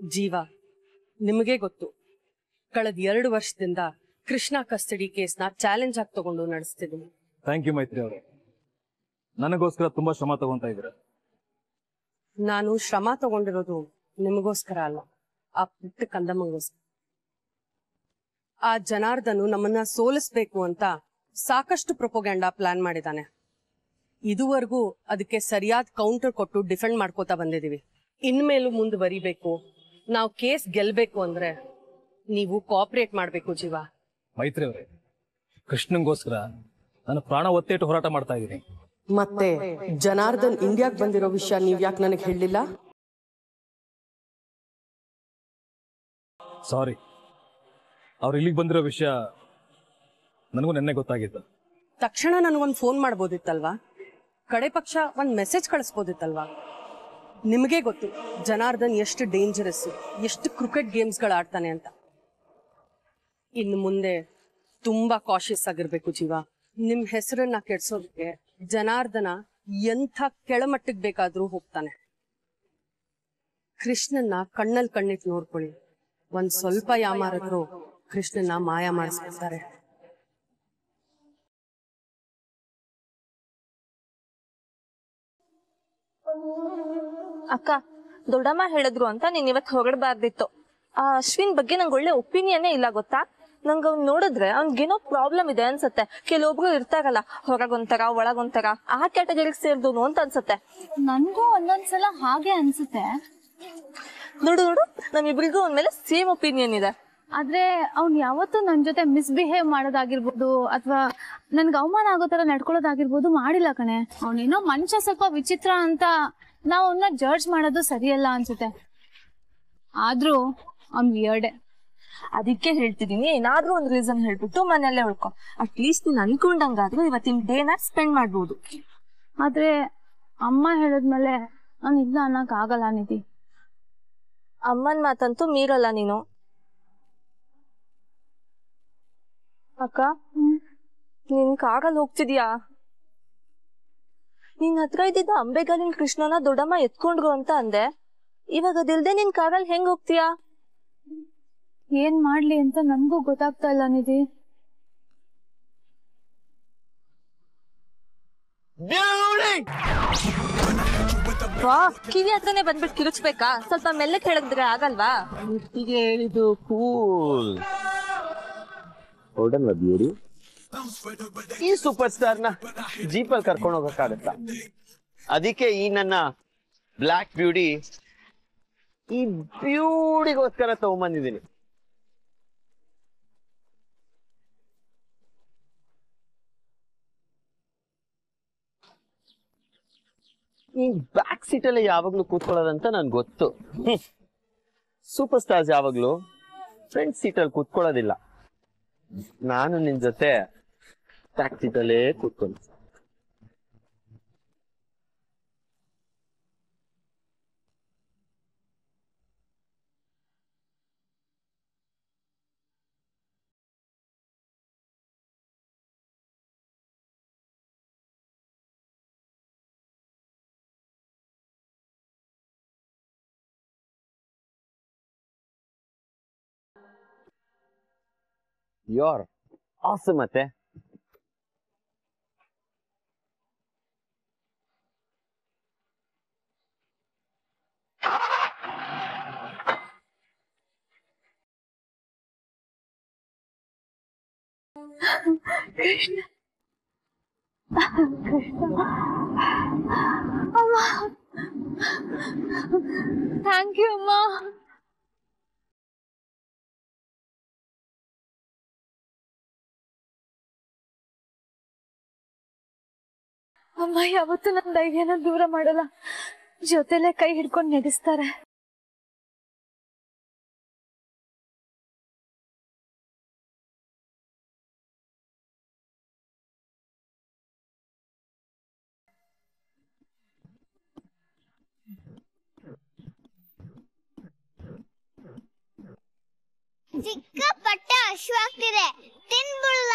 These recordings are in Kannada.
ಜೀವ ನಿಮಗೆ ಗೊತ್ತು ಕಳೆದ ಎರಡು ವರ್ಷದಿಂದ ಕೃಷ್ಣ ಕಸ್ಟಡಿ ಕೇಸ್ನ ಚಾಲೆಂಜ್ ಆಗಿ ತಗೊಂಡು ನಡೆಸ್ತಿದ್ದೀನಿ ಥ್ಯಾಂಕ್ ಯು ಮೈತ್ರಿ ಅವರೇ ನನಗೋಸ್ಕರ ತುಂಬಾ ಶ್ರಮ ತಗೊಂತ ಇದ್ದೀರಾ ನಾನು ಶ್ರಮ ತಗೊಂಡಿರೋದು ನಿಮಗೋಸ್ಕರ ಅಲ್ಲ ಆ ಪುಟ್ಟ ಕಂದಮ್ಮಗೋಸ್ಕರ ಆ ಜನಾರ್ದನು ನಮ್ಮನ್ನ ಸೋಲಿಸ್ಬೇಕು ಅಂತ ಸಾಕಷ್ಟು ಪ್ರೊಪೋಗ್ಯಾಂಡ ಪ್ಲಾನ್ ಮಾಡಿದಾನೆ ಇದುವರೆಗೂ ಅದಕ್ಕೆ ಸರಿಯಾದ ಕೌಂಟರ್ ಕೊಟ್ಟು ಡಿಫೆಂಡ್ ಮಾಡ್ಕೋತಾ ಬಂದಿದೀವಿ ಇನ್ಮೇಲೂ ಮುಂದುವರಿಬೇಕು ನಾವು ಕೇಸ್ ಗೆಲ್ಬೇಕು ಅಂದ್ರೆ ನೀವು ಕೋಆಪರೇಟ್ ಮಾಡ್ಬೇಕು ಜೀವ ಮೈತ್ರಿ ಅವರೇ ಕೃಷ್ಣಂಗೋಸ್ಕರ ನಾನು ಪ್ರಾಣ ಒತ್ತೇಟು ಹೋರಾಟ ಮಾಡ್ತಾ ಇದ್ದೀನಿ ಮತ್ತೆ ಜನಾರ್ದನ್ ಇಂಡಿಯಾಗ್ ಬಂದಿರೋ ವಿಷಯ ನೀವ್ ಯಾಕೆ ನನಗೆ ಹೇಳಲಿಲ್ಲ ಸಾರಿ ಅವ್ರು ಇಲ್ಲಿಗೆ ಬಂದಿರೋ ವಿಷಯ ನನಗೂ ನೆನ್ನೆ ಗೊತ್ತಾಗಿತ್ತು ತಕ್ಷಣ ನನಗೊಂದು ಫೋನ್ ಮಾಡ್ಬೋದಿತ್ತಲ್ವಾ ಕಡೆ ಪಕ್ಷ ಒಂದ್ ಮೆಸೇಜ್ ಕಳಿಸ್ಬೋದಿತ್ತಲ್ವಾ ನಿಮಗೆ ಗೊತ್ತು ಜನಾರ್ದನ್ ಎಷ್ಟು ಡೇಂಜರಸ್ ಎಷ್ಟು ಕ್ರಿಕೆಟ್ ಗೇಮ್ಸ್ಗಳು ಆಡ್ತಾನೆ ಅಂತ ಇನ್ನು ಮುಂದೆ ತುಂಬಾ ಕಾಶಿಯಸ್ ಆಗಿರ್ಬೇಕು ಜೀವ ನಿಮ್ ಹೆಸರನ್ನ ಕೆಡ್ಸೋದಕ್ಕೆ ಜನಾರ್ದನ ಎಂಥ ಕೆಳಮಟ್ಟಕ್ಕೆ ಬೇಕಾದ್ರೂ ಹೋಗ್ತಾನೆ ಕೃಷ್ಣನ್ನ ಕಣ್ಣಲ್ಲಿ ಕಣ್ಣಿಟ್ಟು ನೋಡ್ಕೊಳ್ಳಿ ಒಂದ್ ಸ್ವಲ್ಪ ಯಾಮಾರಿದ್ರು ಕೃಷ್ಣನ್ನ ಮಾಯ ಮಾಡಿಸ್ಬಿಡ್ತಾರೆ ಅಕ್ಕ ದೊಡ್ಡಮ್ಮ ಹೇಳಿದ್ರು ಅಂತ ನೀನ್ ಇವತ್ ಹೊಗಡ್ಬಾರ್ದಿತ್ತು ಆ ಅಶ್ವಿನ್ ಬಗ್ಗೆ ನಂಗೆ ಒಳ್ಳೆ ಒಪಿನಿಯನ್ನೇ ಇಲ್ಲ ಗೊತ್ತಾ ನಂಗೆ ಅವ್ನ್ ನೋಡಿದ್ರೆ ಅವ್ನ್ಗೇನೋ ಪ್ರಾಬ್ಲಮ್ ಇದೆ ಅನ್ಸತ್ತೆ ಕೆಲವೊಬ್ರು ಇರ್ತಾರಲ್ಲ ಹೊರಗೊಂಥರ ಒಳಗೊಂಥರ ಆ ಕ್ಯಾಟಗರಿಗೆ ಸೇರ್ದೋನು ಅಂತ ಅನ್ಸತ್ತೆ ನನ್ಗೂ ಒಂದೊಂದ್ಸಲ ಹಾಗೆ ಅನ್ಸುತ್ತೆ ನೋಡು ನೋಡು ನಮ್ಮಿಬ್ರಿಗೂ ಮೇಲೆ ಸೇಮ್ ಒಪಿನಿಯನ್ ಇದೆ ಆದ್ರೆ ಅವ್ನ್ ಯಾವತ್ತೂ ನನ್ ಜೊತೆ ಮಿಸ್ಬಿಹೇವ್ ಮಾಡೋದಾಗಿರ್ಬೋದು ಅಥವಾ ನನ್ಗೆ ಅವಮಾನ ಆಗೋ ತರ ನಡ್ಕೊಳ್ಳೋದಾಗಿರ್ಬೋದು ಮಾಡಿಲ್ಲ ಕಣೆ ಅವನೇನೋ ಮನುಷ್ಯ ಸ್ವಲ್ಪ ವಿಚಿತ್ರ ಅಂತ ನಾವ್ ಅವನ್ನ ಜಡ್ಜ್ ಮಾಡೋದು ಸರಿಯಲ್ಲ ಅನ್ಸುತ್ತೆ ಆದ್ರೂ ಅವ್ನ್ ವಿಯರ್ಡೆ ಅದಕ್ಕೆ ಹೇಳ್ತಿದೀನಿ ಏನಾದ್ರೂ ಒಂದ್ ರೀಸನ್ ಹೇಳ್ಬಿಟ್ಟು ಮನೆಯಲ್ಲೇ ಉಳ್ಕೊ ಅಟ್ ಲೀಸ್ಟ್ ನೀನ್ ಅನ್ಕೊಂಡಂಗಾದ್ರೂ ಇವತ್ತಿನ ಡೇನ ಸ್ಪೆಂಡ್ ಮಾಡ್ಬೋದು ಆದ್ರೆ ಅಮ್ಮ ಹೇಳಿದ್ಮೇಲೆ ನಾನು ಇಲ್ಲ ಅನ್ನಕ್ ಆಗಲ್ಲ ನಿಧಿ ಅಮ್ಮನ್ ಮಾತಂತೂ ಮೀರಲ್ಲ ನೀನು ಅಕ್ಕ ನೀನ್ ಕಾರಲ್ಲಿ ಹೋಗ್ತಿದ್ಯಾ ನಿನ್ ಹತ್ರ ಇದ್ದಿದ್ದ ಅಂಬೆಗಾಲಿನ ಕೃಷ್ಣನ ದೊಡ್ಡಮ್ಮ ಎತ್ಕೊಂಡ್ರು ಅಂತ ಅಂದೆ ಇವಾಗ ಅದಿಲ್ದೆ ನಿನ್ ಕಾರಲ್ಲಿ ಹೆಂಗ್ ಹೋಗ್ತೀಯಾ ಏನ್ ಮಾಡ್ಲಿ ಅಂತ ನನ್ಗೂ ಗೊತ್ತಾಗ್ತಾ ಇಲ್ಲ ನಿಧಿ ವಾ ಕಿವಿ ಹತ್ರನೇ ಬಂದ್ಬಿಟ್ಟು ಕಿರುಚ್ಬೇಕಾ ಸ್ವಲ್ಪ ಮೆಲ್ಲಕ್ ಹೇಳಿದ್ರೆ ಆಗಲ್ವಾ ಹೀಗೆ ಹೇಳಿದ್ದು ಕೂಲ್ ಹೊರಡಲ್ವ ಬ್ಯೂರಿ ಈ ಸೂಪರ್ ಸ್ಟಾರ್ ನ ಜೀಪಲ್ಲಿ ಕರ್ಕೊಂಡು ಹೋಗಕ್ಕಾಗತ್ತ ಅದಕ್ಕೆ ಈ ನನ್ನ ಬ್ಲ್ಯಾಕ್ ಬ್ಯೂಟಿ ಈ ಬ್ಯೂಟಿಗೋಸ್ಕರ ತಗೊಂಬಂದಿದ್ದೀನಿ ಈ ಬ್ಯಾಕ್ ಸೀಟ್ ಅಲ್ಲಿ ಯಾವಾಗ್ಲೂ ಕೂತ್ಕೊಳ್ಳೋದಂತ ನನ್ಗೆ ಗೊತ್ತು ಸೂಪರ್ ಸ್ಟಾರ್ಸ್ ಯಾವಾಗ್ಲೂ ಫ್ರಂಟ್ ಸೀಟ್ ಅಲ್ಲಿ ಕೂತ್ಕೊಳ್ಳೋದಿಲ್ಲ ನಾನು ನಿನ್ ಜೊತೆ ಬ್ಯಾಕ್ ಸೀಟ್ ಅಲ್ಲೇ ಕೂತ್ಕೊಂಡು ಯೋರ್ ಆಸಮ್ ಮತ್ತೆ ಥ್ಯಾಂಕ್ ಯು ಅಮ್ಮ ಅಮ್ಮ ಯಾವತ್ತೂ ನನ್ನ ಧೈರ್ಯನ ದೂರ ಮಾಡಲ್ಲ ಜೊತೆಲೆ ಕೈ ಹಿಡ್ಕೊಂಡು ನಡೆಸ್ತಾರೆ ಸಿಕ್ಕಾಪಟ್ಟೆ ಹಶ್ವಾಗ್ತಿದೆ ತಿನ್ಬಿಡ್ಲ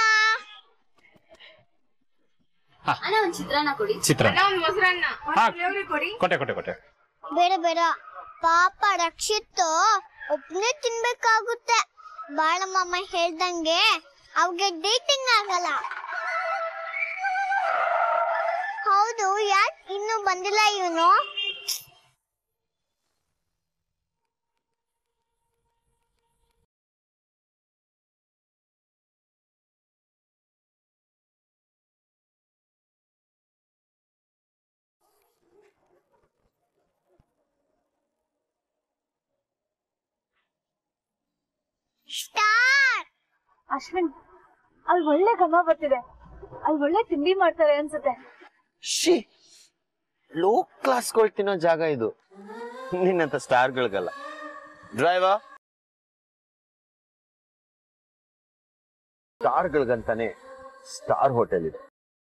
ಅಣ್ಣ ಒಂದ್ ಚಿತ್ರಾನ್ನ ಕೊಡಿ ಚಿತ್ರ ಒಂದ್ ಮೊಸರನ್ನ ಹಾ. ಒಂದ್ ಪುಳಿಯೋಗರೆ ಕೊಡಿ ಕೊಟ್ಟೆ ಕೊಟ್ಟೆ ಕೊಟ್ಟೆ ಬೇಡ ಬೇಡ ಪಾಪ ರಕ್ಷಿತ್ ಒಬ್ನೇ ತಿನ್ಬೇಕಾಗುತ್ತೆ ಬಾಳಮ್ಮ ಹೇಳ್ದಂಗೆ ಅವ್ಗೆ ಡೇಟಿಂಗ್ ಆಗಲ್ಲ ಹೌದು ಯಾಕೆ ಇನ್ನೂ ಬಂದಿಲ್ಲ ಇವನು ಸ್ಟಾರ್ ಅಶ್ವಿನ್ ಅಲ್ಲಿ ಒಳ್ಳೆ ಘಮ ಬರ್ತಿದೆ ಅಲ್ಲಿ ಒಳ್ಳೆ ತಿಂಡಿ ಮಾಡ್ತಾರೆ ಅನ್ಸುತ್ತೆ ಶಿ ಲೋ ಕ್ಲಾಸ್ಗಳು ತಿನ್ನೋ ಜಾಗ ಇದು ನಿನ್ನಂತ ಸ್ಟಾರ್ಗಳಿಗಲ್ಲ ಡ್ರೈವರ್ ಸ್ಟಾರ್ಗಳಿಗಂತಾನೆ ಸ್ಟಾರ್ ಹೋಟೆಲ್ ಇದೆ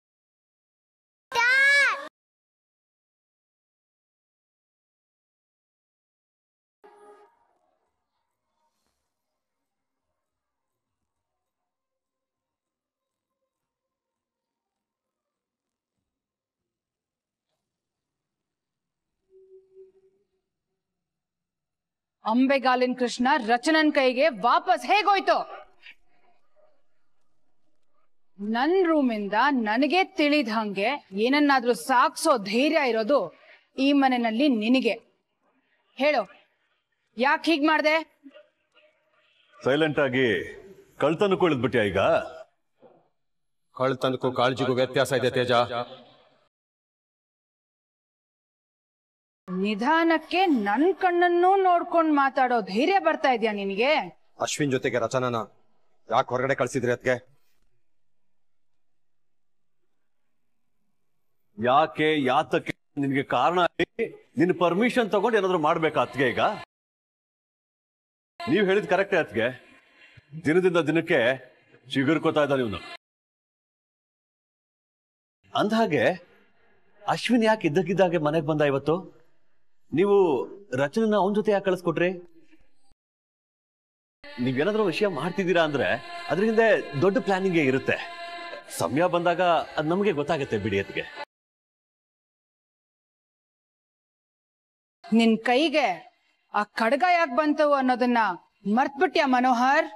ಅಂಬೆಗಾಲಿನ ಕೃಷ್ಣ ರಚನನ್ ಕೈಗೆ ವಾಪಸ್ ಹೇಗೋಯ್ತು ನನ್ ರೂಮಿಂದ ನನಗೆ ತಿಳಿದ ಹಂಗೆ ಏನನ್ನಾದ್ರೂ ಸಾಕ್ಸೋ ಧೈರ್ಯ ಇರೋದು ಈ ಮನೆಯಲ್ಲಿ ನಿನಗೆ ಹೇಳು ಯಾಕೆ ಹೀಗ್ ಮಾಡ್ದೆ ಸೈಲೆಂಟ್ ಆಗಿ ಕಳ್ತನಕ್ಕೂ ಇಳಿದ್ಬಿಟ್ಯಾ ಈಗ ಕಳ್ತನಕ್ಕೂ ಕಾಳಜಿಗೂ ವ್ಯತ್ಯಾಸ ಇದೆ ತೇಜ ನಿಧಾನಕ್ಕೆ ನನ್ ಕಣ್ಣನ್ನೂ ನೋಡ್ಕೊಂಡ್ ಮಾತಾಡೋ ಧೈರ್ಯ ಬರ್ತಾ ಇದ್ಯಾ ನಿನಗೆ ಅಶ್ವಿನ್ ಜೊತೆಗೆ ರಚನನ ಯಾಕೆ ಹೊರಗಡೆ ಕಳ್ಸಿದ್ರಿ ಅದಕ್ಕೆ ಯಾಕೆ ಯಾತಕ್ಕೆ ನಿನ್ಗೆ ಕಾರಣ ಹೇಳಿ, ನಿನ್ ಪರ್ಮಿಷನ್ ತಗೊಂಡು ಏನಾದ್ರು ಮಾಡ್ಬೇಕಾ ಅತ್ಗೆ ಈಗ ನೀವ್ ಹೇಳಿದ್ ಕರೆಕ್ಟೇ ಅತ್ಗೆ ದಿನದಿಂದ ದಿನಕ್ಕೆ ಚಿಗುರ್ಕೋತಾ ಇದ್ದಾನೆ ಇವನು ಅಂದಹಾಗೆ ಅಶ್ವಿನ್ ಯಾಕೆ ಇದ್ದಕ್ಕಿದ್ದಾಗೆ ಮನೆಗೆ ಬಂದ ಇವತ್ತು ನೀವು ರಚನೆನ ಅವನ ಜೊತೆ ಯಾಕೆ ಕಳಿಸ್ಕೊಟ್ರಿ ನೀವೇನಾದ್ರೂ ವಿಷಯ ಮಾಡ್ತಿದ್ದೀರಾ ಅಂದ್ರೆ ಅದ್ರ ಹಿಂದೆ ದೊಡ್ಡ ಪ್ಲಾನಿಂಗ್ ಇರುತ್ತೆ ಸಮಯ ಬಂದಾಗ ಅದ್ ನಮಗೆ ಗೊತ್ತಾಗುತ್ತೆ ಬಿಡಿ ಅದ್ಗೆ ನಿನ್ ಕೈಗೆ ಆ ಖಡ್ಗ ಯಾಕೆ ಬಂತು ಅನ್ನೋದನ್ನ ಮರ್ತ್ಬಿಟ್ಯಾ ಮನೋಹರ್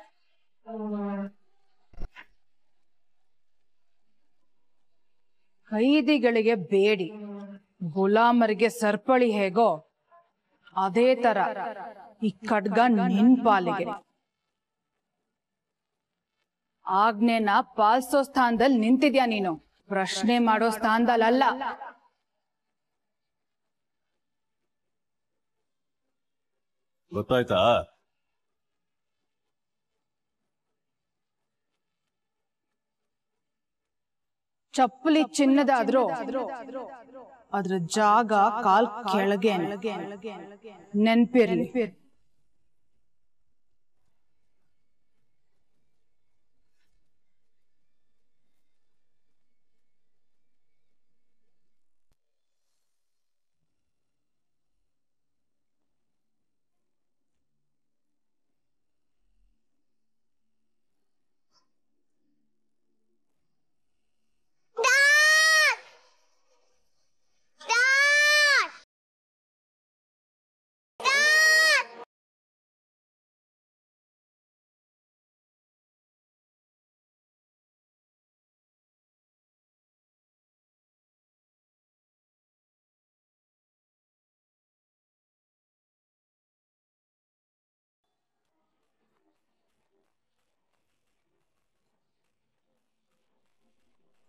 ಕೈದಿಗಳಿಗೆ ಬೇಡಿ ಗುಲಾಮರಿಗೆ ಸರ್ಪಳಿ ಹೇಗೋ ಅದೇ ತರ ಈ ಖಡ್ಗ ನಿನ್ ಪಾಲಿಗೆ ಆಜ್ಞೆನ ಪಾಲಿಸೋ ಸ್ಥಾನದಲ್ಲಿ ನಿಂತಿದ್ಯಾ ನೀನು ಪ್ರಶ್ನೆ ಮಾಡೋ ಸ್ಥಾನದಲ್ಲ ಗೊತ್ತಾಯ್ತಾ ಚಪ್ಪಲಿ ಚಿನ್ನದಾದ್ರೂ ಅದ್ರ ಜಾಗ ಕಾಲ್ ಕೆಳಗೆ ನೆನ್ಪಿರ್ಲಿ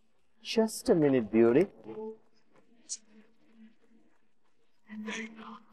Just a minute, beauty.